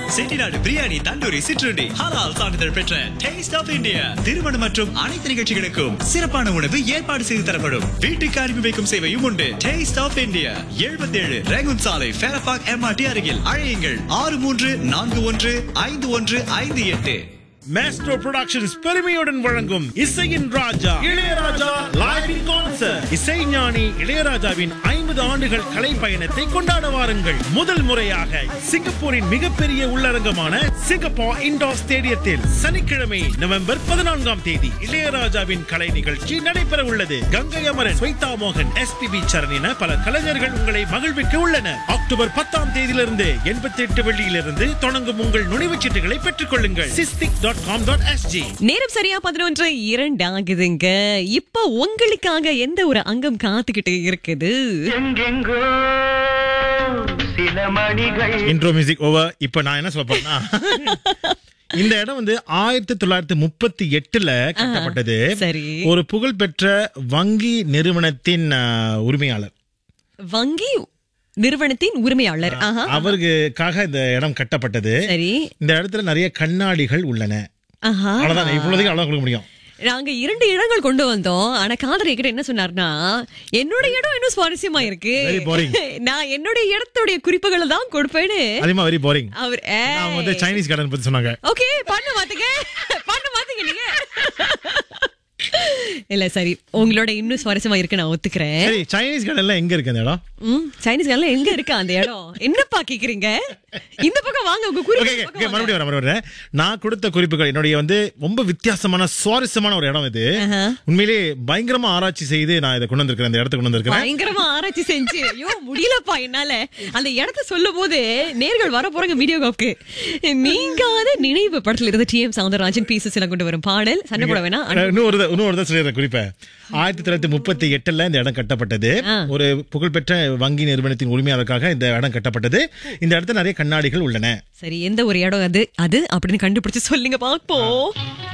செட்டிநாடு பிரியாணி தந்தூரி சிற்றுண்டி ஹலால் சான்றிதழ் பெற்ற டேஸ்ட் ஆஃப் இந்தியா திருமணம் மற்றும் அனைத்து நிகழ்ச்சிகளுக்கும் சிறப்பான உணவு ஏற்பாடு செய்து தரப்படும் வீட்டுக்கு அனுப்பி வைக்கும் சேவையும் உண்டு டேஸ்ட் ஆஃப் இந்தியா 77 ஏழு ரேகுன் சாலை ஃபேரபாக் எம்ஆர்டி அருகில் அழையுங்கள் ஆறு மூன்று நான்கு ஒன்று ஐந்து ஒன்று ஐந்து எட்டு மேஸ்ட்ரோ புரொடக்ஷன்ஸ் பெருமையுடன் வழங்கும் இசையின் ராஜா இளையராஜா லைவ் இன் கான்சர்ட் இசைஞானி இளையராஜாவின் ஐம்பது ஆண்டுகள் கலை பயணத்தை கொண்டாட வாருங்கள் முதல் முறையாக சிங்கப்பூரின் மிகப்பெரிய உள்ளரங்கமான சிங்கப்பூர் இண்டோர் ஸ்டேடியத்தில் சனிக்கிழமை நவம்பர் பதினான்காம் தேதி இளையராஜாவின் கலை நிகழ்ச்சி நடைபெற உள்ளது கங்கை அமரன் ஸ்வைதா மோகன் எஸ்பிபி சரண் என பல கலைஞர்கள் உங்களை மகிழ்விக்க உள்ளனர் அக்டோபர் பத்தாம் தேதியிலிருந்து எண்பத்தி எட்டு வெள்ளியிலிருந்து தொடங்கும் உங்கள் நுழைவுச் சீட்டுகளை பெற்றுக் கொள்ளுங்கள் SISTIC dot com dot SG நேரம் சரியா பதினொன்று இரண்டு ஆகுதுங்க இப்ப உங்களுக்காக எந்த ஒரு அங்கம் காத்துக்கிட்டு இருக்குது எங்கெங்கோ சில மணிகள் இன்ட்ரோ மியூசிக் ஓவர் இப்ப நான் என்ன சொல்ல போறேன்னா இந்த இடம் வந்து ஆயிரத்தி தொள்ளாயிரத்தி முப்பத்தி எட்டுல கட்டப்பட்டது சரி. ஒரு புகழ்பெற்ற வங்கி நிறுவனத்தின் அஹ், உரிமையாளர் வங்கி நிறுவனத்தின் உரிமையாளர் ஆஹா அவருக்காக இந்த இடம் கட்டப்பட்டது சரி இந்த இடத்துல நிறைய கண்ணாடிகள் உள்ளன ஆஹா அவ்வளவுதான் இவ்வளவுக்கு அவ்வளவு கொடுக்க முடியும் நாங்க இரண்டு இடங்கள் கொண்டு வந்தோம் ஆனா காதல் என்கிட்ட என்ன சொன்னார்னா என்னோட இடம் இன்னும் சுவாரஸ்யமா இருக்கு Very boring. நான் என்னுடைய இடத்துடைய குறிப்புகளை தான் கொடுப்பேன்னு அதிகமா வெரி போரிங் அவர் அவங்க வந்து சைனீஸ் கார்டன் பத்தி சொன்னாங்க ஓகே பண்ண மாத்துங்க பண்ண மாத்துங்க நீங்க இல்ல சரி உங்களோட இன்னும் சுவாரஸ்யமா இருக்கு நான் ஒத்துக்கிறேன் சரி சைனீஸ் கார்டன்ல எங்க இருக்கு அந்த இடம் ம் சைனீஸ் கார்ல எங்க இருக்கு அந்த இடம் என்னப்பா கேக்குறீங்க இந்த பக்கம் வாங்க உங்க ஓகே குறிப்பு ஓகே மறுபடியும் வரேன் மறுபடியும் வரேன் நான் கொடுத்த குறிப்புகள் என்னுடைய வந்து ரொம்ப வித்தியாசமான சுவாரஸ்யமான ஒரு இடம் இது உண்மையிலேயே பயங்கரமா ஆராய்ச்சி செய்து நான் இதை கொண்டு வந்திருக்கிறேன் இந்த இடத்துக்கு கொண்டு வந்திருக்கிறேன் பயங்கரமா ஆராய்ச்சி செஞ்சு ஐயோ முடியலப்பா என்னால அந்த இடத்த சொல்லும் போது நேர்கள் வர போறாங்க வீடியோ காப்க்கு நீங்காத நினைவு படத்துல இருந்து டி எம் சவுந்தரராஜன் பீசஸ் எல்லாம் கொண்டு வரும் பாடல் சண்டை போட வேணாம் இன்னும் ஒரு இன்னும் ஒரு தான் சொல்லிடுறேன் குறிப்பை ஆயிரத்தி தொள்ளாயிரத்தி முப்பத்தி எட்டுல இந்த இடம் கட்டப்பட்டது ஆ. ஒரு புகழ்பெற்ற வங்கி நிறுவனத்தின் உரிமையாளருக்காக இந்த இடம் கட்டப்பட்டது இந்த இடத்துல நிறைய கண்ணாடிகள் உள்ளன சரி எந்த ஒரு இடம் அது அது அப்படின்னு கண்டுபிடிச்சு சொல்லுங்க பாப்போம்